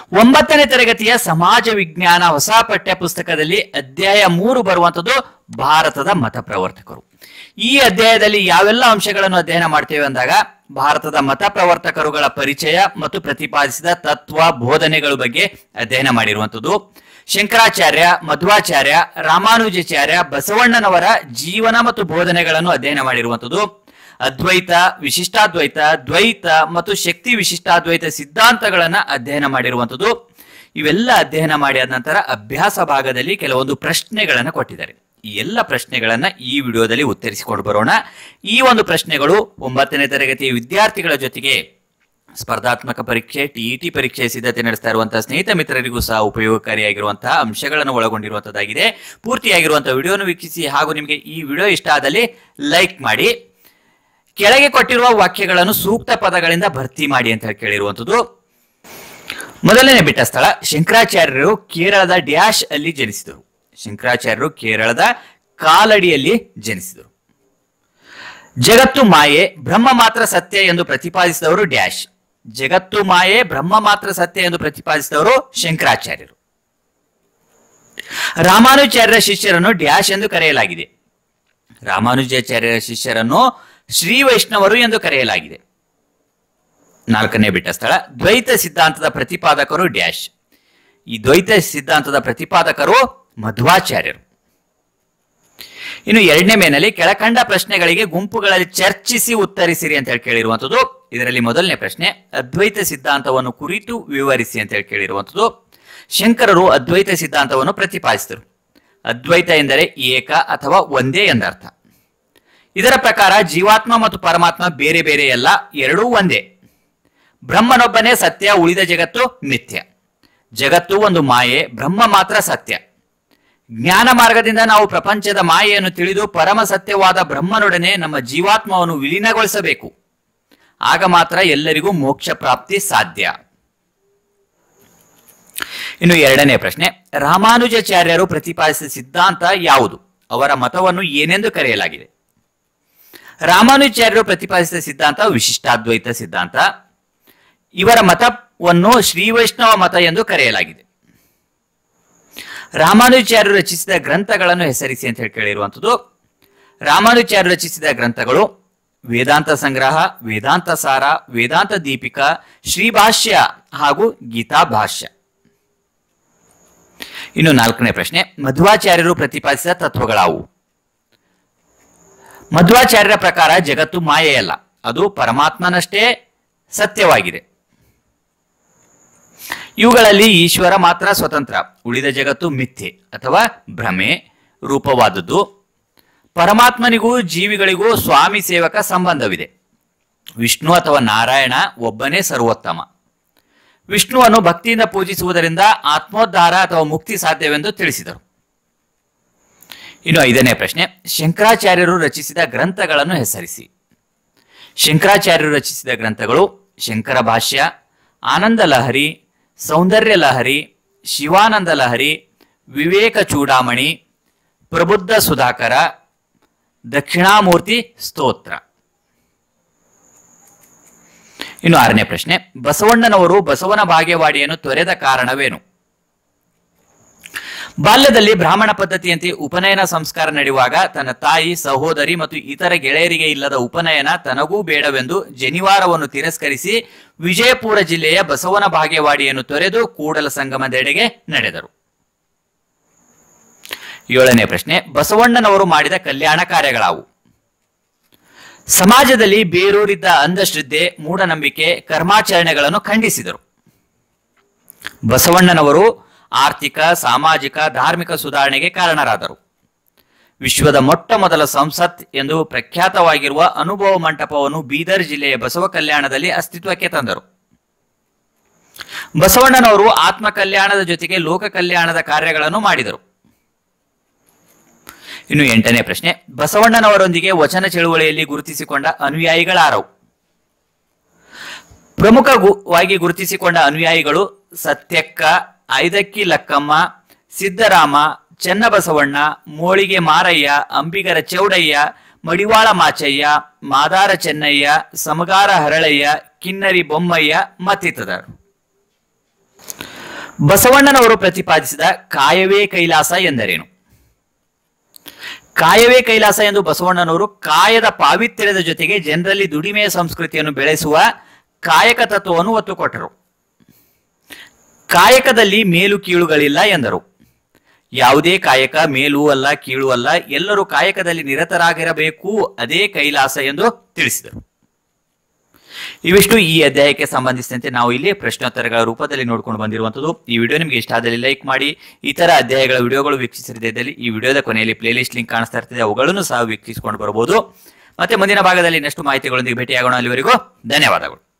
ಒಂಬತ್ತನೇ ತರಗತಿಯ ಸಮಾಜ ವಿಜ್ಞಾನ ಹೊಸ ಪಠ್ಯ ಪುಸ್ತಕದಲ್ಲಿ ಅಧ್ಯಾಯ ಮೂರು ಬರುವಂತದ್ದು ಭಾರತದ ಮತ ಪ್ರವರ್ತಕರು ಈ ಅಧ್ಯಾಯದಲ್ಲಿ ಯಾವೆಲ್ಲ ಅಂಶಗಳನ್ನು ಅಧ್ಯಯನ ಮಾಡ್ತೇವೆ ಅಂದಾಗ ಭಾರತದ ಮತ ಪ್ರವರ್ತಕರುಗಳ ಪರಿಚಯ ಮತ್ತು ಪ್ರತಿಪಾದಿಸಿದ ತತ್ವ ಬೋಧನೆಗಳ ಬಗ್ಗೆ ಅಧ್ಯಯನ ಮಾಡಿರುವಂತದ್ದು ಶಂಕರಾಚಾರ್ಯ ಮಧ್ವಾಚಾರ್ಯ ರಾಮಾನುಜಾಚಾರ್ಯ ಬಸವಣ್ಣನವರ ಜೀವನ ಮತ್ತು ಬೋಧನೆಗಳನ್ನು ಅಧ್ಯಯನ ಮಾಡಿರುವಂತದ್ದು ಅದ್ವೈತ ವಿಶಿಷ್ಟಾದ್ವೈತ ದ್ವೈತ ಮತ್ತು ಶಕ್ತಿ ವಿಶಿಷ್ಟಾದ್ವೈತ ಸಿದ್ಧಾಂತಗಳನ್ನ ಅಧ್ಯಯನ ಮಾಡಿರುವಂತದ್ದು ಇವೆಲ್ಲ ಅಧ್ಯಯನ ಮಾಡಿ ಆದ ನಂತರ ಅಭ್ಯಾಸ ಭಾಗದಲ್ಲಿ ಕೆಲವೊಂದು ಪ್ರಶ್ನೆಗಳನ್ನ ಕೊಟ್ಟಿದ್ದಾರೆ ಈ ಎಲ್ಲ ಪ್ರಶ್ನೆಗಳನ್ನ ಈ ವಿಡಿಯೋದಲ್ಲಿ ಉತ್ತರಿಸಿಕೊಂಡು ಬರೋಣ ಈ ಒಂದು ಪ್ರಶ್ನೆಗಳು ಒಂಬತ್ತನೇ ತರಗತಿಯ ವಿದ್ಯಾರ್ಥಿಗಳ ಜೊತೆಗೆ ಸ್ಪರ್ಧಾತ್ಮಕ ಪರೀಕ್ಷೆ ಟಿಇಟಿ ಪರೀಕ್ಷೆ ಸಿದ್ಧತೆ ನಡೆಸ್ತಾ ಇರುವಂತಹ ಸ್ನೇಹಿತ ಮಿತ್ರರಿಗೂ ಸಹ ಉಪಯೋಗಕಾರಿಯಾಗಿರುವಂತಹ ಅಂಶಗಳನ್ನು ಒಳಗೊಂಡಿರುವಂತದ್ದಾಗಿದೆ ಪೂರ್ತಿಯಾಗಿರುವಂತಹ ವಿಡಿಯೋನು ವೀಕ್ಷಿಸಿ ಹಾಗೂ ನಿಮಗೆ ಈ ವಿಡಿಯೋ ಇಷ್ಟ ಆದಲ್ಲಿ ಲೈಕ್ ಮಾಡಿ ಕೆಳಗೆ ಕೊಟ್ಟಿರುವ ವಾಕ್ಯಗಳನ್ನು ಸೂಕ್ತ ಪದಗಳಿಂದ ಭರ್ತಿ ಮಾಡಿ ಅಂತ ಹೇಳಿ ಕೇಳಿರುವಂತದ್ದು ಮೊದಲನೇ ಬಿಟ್ಟ ಸ್ಥಳ ಶಂಕರಾಚಾರ್ಯರು ಕೇರಳದ ಡ್ಯಾಶ್ ಅಲ್ಲಿ ಜನಿಸಿದರು ಶಂಕರಾಚಾರ್ಯರು ಕೇರಳದ ಕಾಲಡಿಯಲ್ಲಿ ಜನಿಸಿದರು ಜಗತ್ತು ಮಾಯೆ ಬ್ರಹ್ಮ ಮಾತ್ರ ಸತ್ಯ ಎಂದು ಪ್ರತಿಪಾದಿಸಿದವರು ಡ್ಯಾಶ್ ಜಗತ್ತು ಮಾಯೆ ಬ್ರಹ್ಮ ಮಾತ್ರ ಸತ್ಯ ಎಂದು ಪ್ರತಿಪಾದಿಸಿದವರು ಶಂಕರಾಚಾರ್ಯರು ರಾಮಾನುಜಾಚಾರ್ಯರ ಶಿಷ್ಯರನ್ನು ಡ್ಯಾಶ್ ಎಂದು ಕರೆಯಲಾಗಿದೆ ರಾಮಾನುಜಾಚಾರ್ಯರ ಶಿಷ್ಯರನ್ನು ಶ್ರೀ ವೈಷ್ಣವರು ಎಂದು ಕರೆಯಲಾಗಿದೆ ನಾಲ್ಕನೇ ಬಿಟ್ಟ ಸ್ಥಳ ದ್ವೈತ ಸಿದ್ಧಾಂತದ ಪ್ರತಿಪಾದಕರು ಡ್ಯಾಶ್ ಈ ದ್ವೈತ ಸಿದ್ಧಾಂತದ ಪ್ರತಿಪಾದಕರು ಮಧ್ವಾಚಾರ್ಯರು ಇನ್ನು ಎರಡನೇ ಮೇನಲ್ಲಿ ಕೆಳಕಂಡ ಪ್ರಶ್ನೆಗಳಿಗೆ ಗುಂಪುಗಳಲ್ಲಿ ಚರ್ಚಿಸಿ ಉತ್ತರಿಸಿರಿ ಅಂತ ಹೇಳಿ ಕೇಳಿರುವಂತದ್ದು ಇದರಲ್ಲಿ ಮೊದಲನೇ ಪ್ರಶ್ನೆ ಅದ್ವೈತ ಸಿದ್ಧಾಂತವನ್ನು ಕುರಿತು ವಿವರಿಸಿ ಅಂತ ಹೇಳಿ ಕೇಳಿರುವಂತದ್ದು ಶಂಕರರು ಅದ್ವೈತ ಸಿದ್ಧಾಂತವನ್ನು ಪ್ರತಿಪಾದಿಸಿದರು ಅದ್ವೈತ ಎಂದರೆ ಏಕ ಅಥವಾ ಒಂದೇ ಎಂದರ್ಥ ಇದರ ಪ್ರಕಾರ ಜೀವಾತ್ಮ ಮತ್ತು ಪರಮಾತ್ಮ ಬೇರೆ ಬೇರೆ ಅಲ್ಲ ಎರಡೂ ಒಂದೇ ಬ್ರಹ್ಮನೊಬ್ಬನೇ ಸತ್ಯ ಉಳಿದ ಜಗತ್ತು ಮಿಥ್ಯ ಜಗತ್ತು ಒಂದು ಮಾಯೆ ಬ್ರಹ್ಮ ಮಾತ್ರ ಸತ್ಯ ಜ್ಞಾನ ಮಾರ್ಗದಿಂದ ನಾವು ಪ್ರಪಂಚದ ಮಾಯೆಯನ್ನು ತಿಳಿದು ಪರಮ ಸತ್ಯವಾದ ಬ್ರಹ್ಮನೊಡನೆ ನಮ್ಮ ಜೀವಾತ್ಮವನ್ನು ವಿಲೀನಗೊಳಿಸಬೇಕು ಆಗ ಮಾತ್ರ ಎಲ್ಲರಿಗೂ ಮೋಕ್ಷ ಪ್ರಾಪ್ತಿ ಸಾಧ್ಯ ಇನ್ನು ಎರಡನೇ ಪ್ರಶ್ನೆ ರಾಮಾನುಜಾಚಾರ್ಯರು ಪ್ರತಿಪಾದಿಸಿದ ಸಿದ್ಧಾಂತ ಯಾವುದು ಅವರ ಮತವನ್ನು ಏನೆಂದು ಕರೆಯಲಾಗಿದೆ ರಾಮಾನುಜಾಚಾರ್ಯರು ಪ್ರತಿಪಾದಿಸಿದ ಸಿದ್ಧಾಂತ ವಿಶಿಷ್ಟಾದ್ವೈತ ಸಿದ್ಧಾಂತ ಇವರ ಮತವನ್ನು ಶ್ರೀ ವೈಷ್ಣವ ಮತ ಎಂದು ಕರೆಯಲಾಗಿದೆ ರಾಮಾನುಜಾಚಾರ್ಯರು ರಚಿಸಿದ ಗ್ರಂಥಗಳನ್ನು ಹೆಸರಿಸಿ ಅಂತ ಹೇಳಿ ಕೇಳಿರುವಂಥದ್ದು ರಾಮಾನುಜಾಚಾರ್ಯರು ರಚಿಸಿದ ಗ್ರಂಥಗಳು ವೇದಾಂತ ಸಂಗ್ರಹ ವೇದಾಂತ ಸಾರ ವೇದಾಂತ ದೀಪಿಕಾ ಶ್ರೀಭಾಷ್ಯ ಹಾಗೂ ಗೀತಾ ಭಾಷ್ಯ ಇನ್ನು ನಾಲ್ಕನೇ ಪ್ರಶ್ನೆ ಮಧ್ವಾಚಾರ್ಯರು ಪ್ರತಿಪಾದಿಸಿದ ತತ್ವಗಳಾವು ಮಧ್ವಾಚಾರ್ಯರ ಪ್ರಕಾರ ಜಗತ್ತು ಮಾಯೆಯಲ್ಲ ಅದು ಪರಮಾತ್ಮನಷ್ಟೇ ಸತ್ಯವಾಗಿದೆ ಇವುಗಳಲ್ಲಿ ಈಶ್ವರ ಮಾತ್ರ ಸ್ವತಂತ್ರ ಉಳಿದ ಜಗತ್ತು ಮಿಥ್ಯೆ ಅಥವಾ ಭ್ರಮೆ ರೂಪವಾದದ್ದು ಪರಮಾತ್ಮನಿಗೂ ಜೀವಿಗಳಿಗೂ ಸ್ವಾಮಿ ಸೇವಕ ಸಂಬಂಧವಿದೆ ವಿಷ್ಣು ಅಥವಾ ನಾರಾಯಣ ಒಬ್ಬನೇ ಸರ್ವೋತ್ತಮ ವಿಷ್ಣುವನ್ನು ಭಕ್ತಿಯಿಂದ ಪೂಜಿಸುವುದರಿಂದ ಆತ್ಮೋದ್ಧಾರ ಅಥವಾ ಮುಕ್ತಿ ಸಾಧ್ಯವೆಂದು ತಿಳಿಸಿದರು ಇನ್ನು ಐದನೇ ಪ್ರಶ್ನೆ ಶಂಕರಾಚಾರ್ಯರು ರಚಿಸಿದ ಗ್ರಂಥಗಳನ್ನು ಹೆಸರಿಸಿ ಶಂಕರಾಚಾರ್ಯರು ರಚಿಸಿದ ಗ್ರಂಥಗಳು ಶಂಕರ ಭಾಷ್ಯ ಆನಂದ ಲಹರಿ ಸೌಂದರ್ಯ ಲಹರಿ ಶಿವಾನಂದ ಲಹರಿ ವಿವೇಕ ಚೂಡಾಮಣಿ ಪ್ರಬುದ್ಧ ಸುಧಾಕರ ದಕ್ಷಿಣಾಮೂರ್ತಿ ಸ್ತೋತ್ರ ಇನ್ನು ಆರನೇ ಪ್ರಶ್ನೆ ಬಸವಣ್ಣನವರು ಬಸವನ ಭಾಗ್ಯವಾಡಿಯನ್ನು ತೊರೆದ ಕಾರಣವೇನು ಬಾಲ್ಯದಲ್ಲಿ ಬ್ರಾಹ್ಮಣ ಪದ್ಧತಿಯಂತೆ ಉಪನಯನ ಸಂಸ್ಕಾರ ನಡೆಯುವಾಗ ತನ್ನ ತಾಯಿ ಸಹೋದರಿ ಮತ್ತು ಇತರ ಗೆಳೆಯರಿಗೆ ಇಲ್ಲದ ಉಪನಯನ ತನಗೂ ಬೇಡವೆಂದು ಜನಿವಾರವನ್ನು ತಿರಸ್ಕರಿಸಿ ವಿಜಯಪುರ ಜಿಲ್ಲೆಯ ಬಸವನ ಭಾಗ್ಯವಾಡಿಯನ್ನು ತೊರೆದು ಕೂಡಲ ಸಂಗಮದೆಡೆಗೆ ನಡೆದರು ಏಳನೇ ಪ್ರಶ್ನೆ ಬಸವಣ್ಣನವರು ಮಾಡಿದ ಕಲ್ಯಾಣ ಕಾರ್ಯಗಳಾವು ಸಮಾಜದಲ್ಲಿ ಬೇರೂರಿದ್ದ ಅಂಧಶ್ರದ್ಧೆ ಮೂಢನಂಬಿಕೆ ಕರ್ಮಾಚರಣೆಗಳನ್ನು ಖಂಡಿಸಿದರು ಬಸವಣ್ಣನವರು ಆರ್ಥಿಕ ಸಾಮಾಜಿಕ ಧಾರ್ಮಿಕ ಸುಧಾರಣೆಗೆ ಕಾರಣರಾದರು ವಿಶ್ವದ ಮೊಟ್ಟ ಮೊದಲ ಸಂಸತ್ ಎಂದು ಪ್ರಖ್ಯಾತವಾಗಿರುವ ಅನುಭವ ಮಂಟಪವನ್ನು ಬೀದರ್ ಜಿಲ್ಲೆಯ ಬಸವ ಕಲ್ಯಾಣದಲ್ಲಿ ಅಸ್ತಿತ್ವಕ್ಕೆ ತಂದರು ಬಸವಣ್ಣನವರು ಆತ್ಮ ಕಲ್ಯಾಣದ ಜೊತೆಗೆ ಲೋಕ ಕಲ್ಯಾಣದ ಕಾರ್ಯಗಳನ್ನು ಮಾಡಿದರು ಇನ್ನು ಎಂಟನೇ ಪ್ರಶ್ನೆ ಬಸವಣ್ಣನವರೊಂದಿಗೆ ವಚನ ಚಳುವಳಿಯಲ್ಲಿ ಗುರುತಿಸಿಕೊಂಡ ಅನುಯಾಯಿಗಳಾರವು ಪ್ರಮುಖವಾಗಿ ಗುರುತಿಸಿಕೊಂಡ ಅನುಯಾಯಿಗಳು ಸತ್ಯಕ್ಕ ಐದಕ್ಕಿ ಲಕ್ಕಮ್ಮ ಸಿದ್ದರಾಮ ಚೆನ್ನಬಸವಣ್ಣ ಮೋಳಿಗೆ ಮಾರಯ್ಯ ಅಂಬಿಗರ ಚೌಡಯ್ಯ ಮಡಿವಾಳ ಮಾಚಯ್ಯ ಮಾದಾರ ಚೆನ್ನಯ್ಯ ಸಮಗಾರ ಹರಳಯ್ಯ ಕಿನ್ನರಿ ಬೊಮ್ಮಯ್ಯ ಮತ್ತಿತರರು ಬಸವಣ್ಣನವರು ಪ್ರತಿಪಾದಿಸಿದ ಕಾಯವೇ ಕೈಲಾಸ ಎಂದರೇನು ಕಾಯವೇ ಕೈಲಾಸ ಎಂದು ಬಸವಣ್ಣನವರು ಕಾಯದ ಪಾವಿತ್ರ್ಯದ ಜೊತೆಗೆ ಜನರಲ್ಲಿ ದುಡಿಮೆಯ ಸಂಸ್ಕೃತಿಯನ್ನು ಬೆಳೆಸುವ ಕಾಯಕ ತತ್ವವನ್ನು ಒತ್ತು ಕೊಟ್ಟರು ಕಾಯಕದಲ್ಲಿ ಮೇಲು ಕೀಳುಗಳಿಲ್ಲ ಎಂದರು ಯಾವುದೇ ಕಾಯಕ ಮೇಲೂ ಅಲ್ಲ ಕೀಳು ಅಲ್ಲ ಎಲ್ಲರೂ ಕಾಯಕದಲ್ಲಿ ನಿರತರಾಗಿರಬೇಕು ಅದೇ ಕೈಲಾಸ ಎಂದು ತಿಳಿಸಿದರು ಇವಿಷ್ಟು ಈ ಅಧ್ಯಾಯಕ್ಕೆ ಸಂಬಂಧಿಸಿದಂತೆ ನಾವು ಇಲ್ಲಿ ಪ್ರಶ್ನೋತ್ತರಗಳ ರೂಪದಲ್ಲಿ ನೋಡ್ಕೊಂಡು ಬಂದಿರುವಂತದ್ದು ಈ ವಿಡಿಯೋ ನಿಮಗೆ ಇಷ್ಟ ಆದಲ್ಲಿ ಲೈಕ್ ಮಾಡಿ ಇತರ ಅಧ್ಯಾಯಗಳ ವಿಡಿಯೋಗಳು ವೀಕ್ಷಿಸದಿದ್ದಲ್ಲಿ ಈ ವಿಡಿಯೋದ ಕೊನೆಯಲ್ಲಿ ಪ್ಲೇಲಿಸ್ಟ್ ಲಿಂಕ್ ಕಾಣಿಸ್ತಾ ಇರ್ತದೆ ಅವುಗಳನ್ನು ಸಹ ವೀಕ್ಷಿಸಿಕೊಂಡು ಬರಬಹುದು ಮತ್ತೆ ಮುಂದಿನ ಭಾಗದಲ್ಲಿ ಇನ್ನಷ್ಟು ಮಾಹಿತಿಗಳೊಂದಿಗೆ ಭೇಟಿಯಾಗೋಣ ಅಲ್ಲಿವರೆಗೂ ಧನ್ಯವಾದಗಳು